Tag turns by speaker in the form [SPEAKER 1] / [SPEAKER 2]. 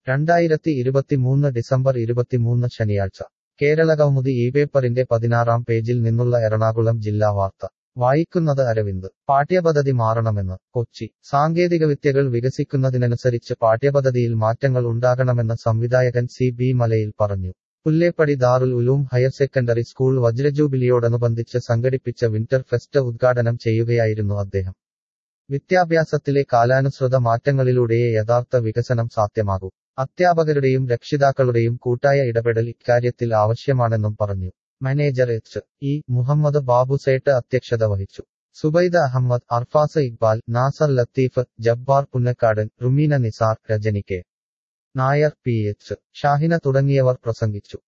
[SPEAKER 1] രണ്ടായിരത്തി ഇരുപത്തിമൂന്ന് ഡിസംബർ ഇരുപത്തിമൂന്ന് ശനിയാഴ്ച കേരള കൗമുദി ഈ പേപ്പറിന്റെ പതിനാറാം പേജിൽ നിന്നുള്ള എറണാകുളം ജില്ലാ വാർത്ത വായിക്കുന്നത് അരവിന്ദ് പാഠ്യപദ്ധതി മാറണമെന്ന് കൊച്ചി സാങ്കേതികവിദ്യകൾ വികസിക്കുന്നതിനനുസരിച്ച് പാഠ്യപദ്ധതിയിൽ മാറ്റങ്ങൾ ഉണ്ടാകണമെന്ന് സംവിധായകൻ സി ബി മലയിൽ പറഞ്ഞു Pullepady Darul Uloom higher secondary school വജ്രജൂബിലിയോടനുബന്ധിച്ച് സംഘടിപ്പിച്ച വിന്റർ ഫെസ്റ്റ് ഉദ്ഘാടനം ചെയ്യുകയായിരുന്നു അദ്ദേഹം വിദ്യാഭ്യാസത്തിലെ കാലാനുസൃത മാറ്റങ്ങളിലൂടെയേ യഥാർത്ഥ വികസനം സാധ്യമാകൂ അധ്യാപകരുടെയും രക്ഷിതാക്കളുടെയും കൂട്ടായ ഇടപെടൽ ഇക്കാര്യത്തിൽ ആവശ്യമാണെന്നും പറഞ്ഞു manager H E Muhammad Babusait അധ്യക്ഷത വഹിച്ചു Zubaida Ahmed Arfas Iqbal Nasar Latheef Jabbar Punnakkadan Rumeena Nisar Rajani K Nair P H Shahina തുടങ്ങിയവർ പ്രസംഗിച്ചു